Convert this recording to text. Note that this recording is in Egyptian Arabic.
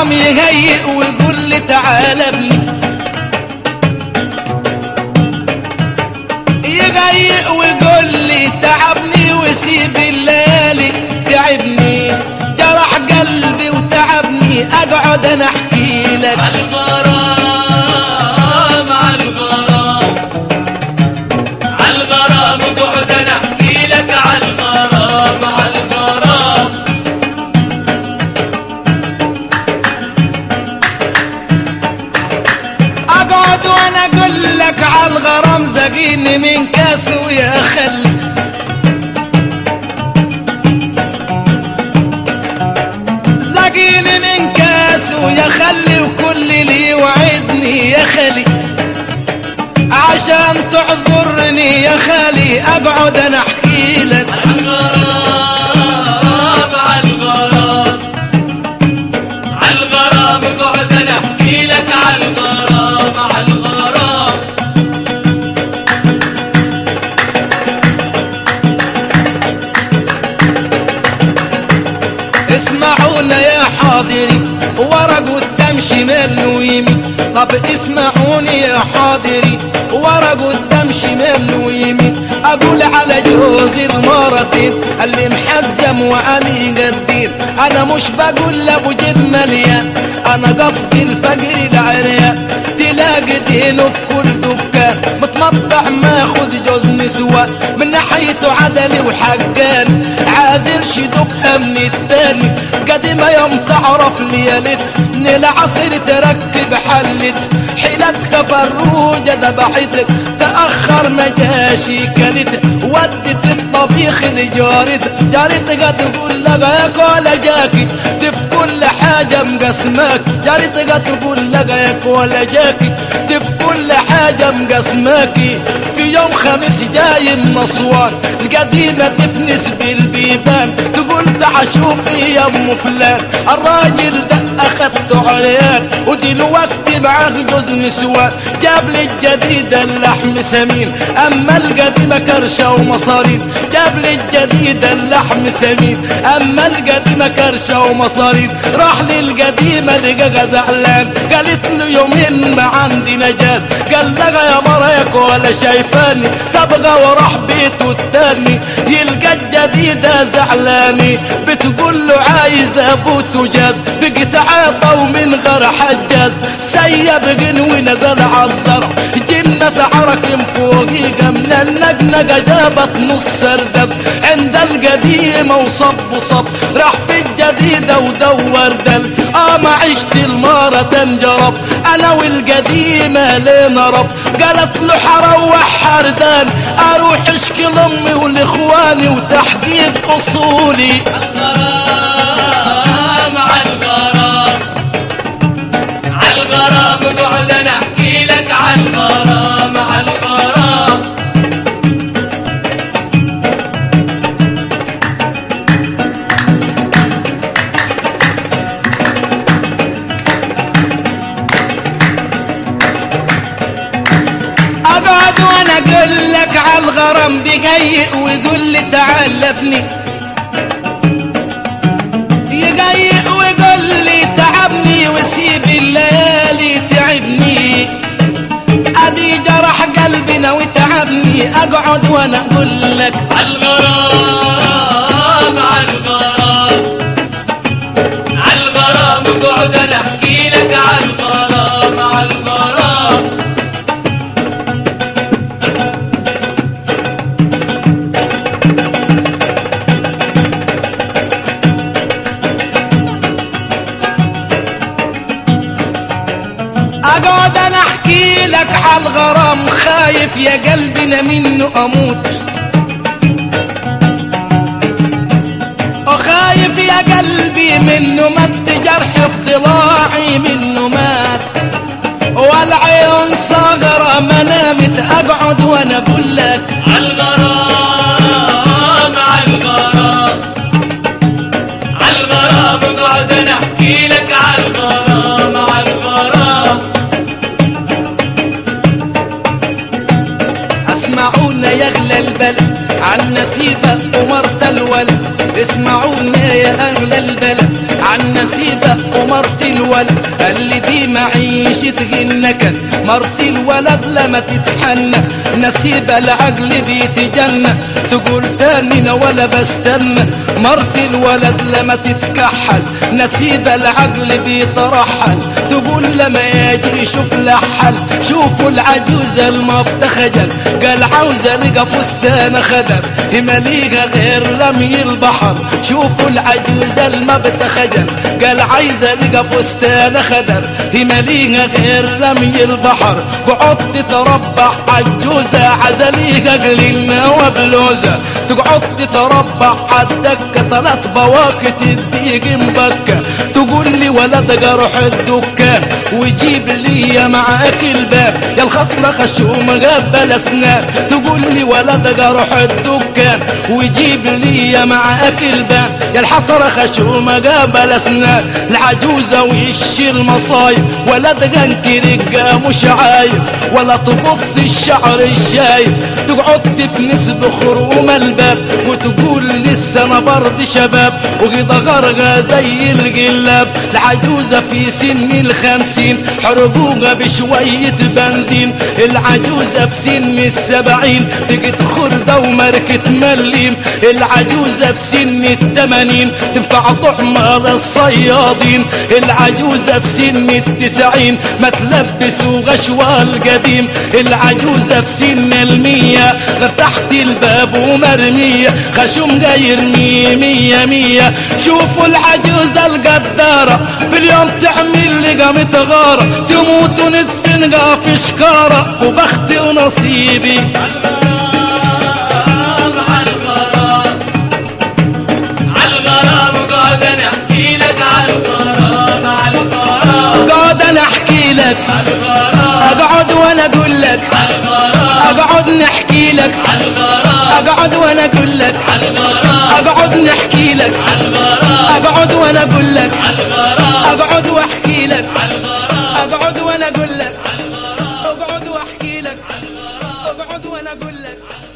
الغرام يهيئ ويقول لي تعال ابني يهيئ ويقول لي تعبني وسيب الليالي تعبني جرح قلبي وتعبني اقعد انا احكي لك عالغرام عالغرام عالغرام اقعد انا احكي لك عالغرام عالغرام اقعد وانا اقول لك على الغرام زقيني من كاس ويا خلي زقيني من كاس ويا خلي وكل اللي يوعدني يا خلي عشان تعذرني يا خالي اقعد انا احكي لك عالغرام عالغرام عالغرام اقعد انا احكي لك عالغرام عالغرام اسمعونا يا حاضري ورق قدام شمال ويمين طب اسمعوني يا حاضري ورق قدام شمال ويمين اقول على جوز المرتين اللي محزم وعلي قدير انا مش بقول لابو جد مليان انا قصدي الفقر العريان تلاقي دينه في كل دكان متمطع ماخد جوز نسوان من ناحيته عدلي وحقان عازر شدوك من التاني قديمة يوم تعرف ليالت العصر تركب حلت حيلتك فروجة دبحتك تأخر ما جاشي كلت ودت الطبيخ لجارتك جارتك تقول لك يا كولا جاكي دي في كل حاجة مقسماك جارتك تقول لك يا كولا جاكي دي في كل حاجة مقسماكي في يوم خميس جاي من أسوان القديمة تفنس بالبيبان تقول تعا شوفي يا ام فلان الراجل ده اخدته عريان ودلوقتي معاه جوز نسوان جاب لي الجديدة اللحم سمين اما القديمة كرشة ومصاريف جاب لي الجديدة اللحم سمين اما القديمة كرشة ومصاريف راح للقديمة لقاها زعلان قالت له يومين ما عندي نجاز قال لها يا مريك ولا شايفاني سابقة وراح بيته التاني يلقى الجديدة زعلاني بتقول له عايز ابو تجاز بقيت عاطى ومن غير حجاز سيب جن ونزل عالزرع جنة عرك فوقيقة من النقنقة جابت نص ردب عند القديمة وصب صب راح في الجديدة ودور دل اه ما عشت المارة تنجرب انا والقديمة لين رب قالت له حروح حردان اروح اشكي لامي ولاخواني وتحقيق اصولي عالغرام عالغرام عالغرام اقعد انا احكي لك عالغرام عالغرام اقعد وانا اقول لك على الغرام بيقيق ويقول لي تعال ابني يقيق ويقول لي تعبني وسيب الليالي تعبني ادي جرح قلبنا وتعبني اقعد وانا اقول لك عالغرام عالغرام عالغرام اقعد انا احكي لك عالغرام عالغرام اقعد انا احكي لك على الغرام خايف يا قلبنا منه اموت وخايف يا قلبي منه مات جرح في ضلاعي منه مات والعيون صغرة ما نامت اقعد وانا اقول لك عالغرام عالغرام عالغرام اقعد انا احكي لك عالغرام عالغرام اسمعونا يا اغلى البلد عن نسيبة ومرت الولد اسمعونا يا اغلى البلد عن نسيبه ومرت الولد قال لي دي معيشة النكد مرت الولد لما تتحنى نسيبه العقل بيتجنى تقول تاني أنا ولا بستنى مرت الولد لما تتكحل نسيبه العقل بيترحل تقول لما يجي يشوف لحل شوفوا العجوزة المفتخجل قال عاوزة لقى فستان خدر همليها غير رمي البحر شوفوا العجوزة المفتخجل قال عايزة لقى فستان خدر همليها غير رمي البحر قعدت تربع عجوزة عزليها قليلنا وبلوزة تقعد تتربع عالدكة تلات بواكت الديق مبكة تقول لي ولد روح الدكان وجيب لي معاك الباب يا الخصلة خشوم غبل اسنان تقول لي ولد روح الدكان وجيب لي معاك الباب يا الحصرة خشوم غبل اسنان العجوزة وش المصايب ولد غنكر مش عايب ولا تبص الشعر الشايب تقعد تفنس بخروم الباب وتقول لسه انا برضه شباب وغيضة غرقة زي القلاب العجوزة في سن الخمسين حرقوها بشوية بنزين العجوزة في سن السبعين تجد خردة ومركة مليم العجوزة في سن التمانين تنفع طعمة للصيادين العجوزة في سن التسعين ما تلبسوا غشوة القديم العجوزة في سن المية غير تحت الباب ومرمية خشوم غير مية مية مية شوفوا العجوزة القدارة في اليوم تعمل لي قامت غارة تموت وندفن في شكارة وبختي ونصيبي الغرام عالغرام عالغرام قاعد نحكي لك عالغرام عالغرام قاعد انا احكي لك عالغرام اقعد وانا اقول لك عالغرام اقعد نحكي لك عالغرام اقعد وانا اقول لك عالغرام اقعد نحكي لك عالغرام اقعد وانا اقول لك عالغرام اقعد واحكي لك عالغرام اقعد وانا اقول لك اقعد واحكي لك اقعد وانا اقول لك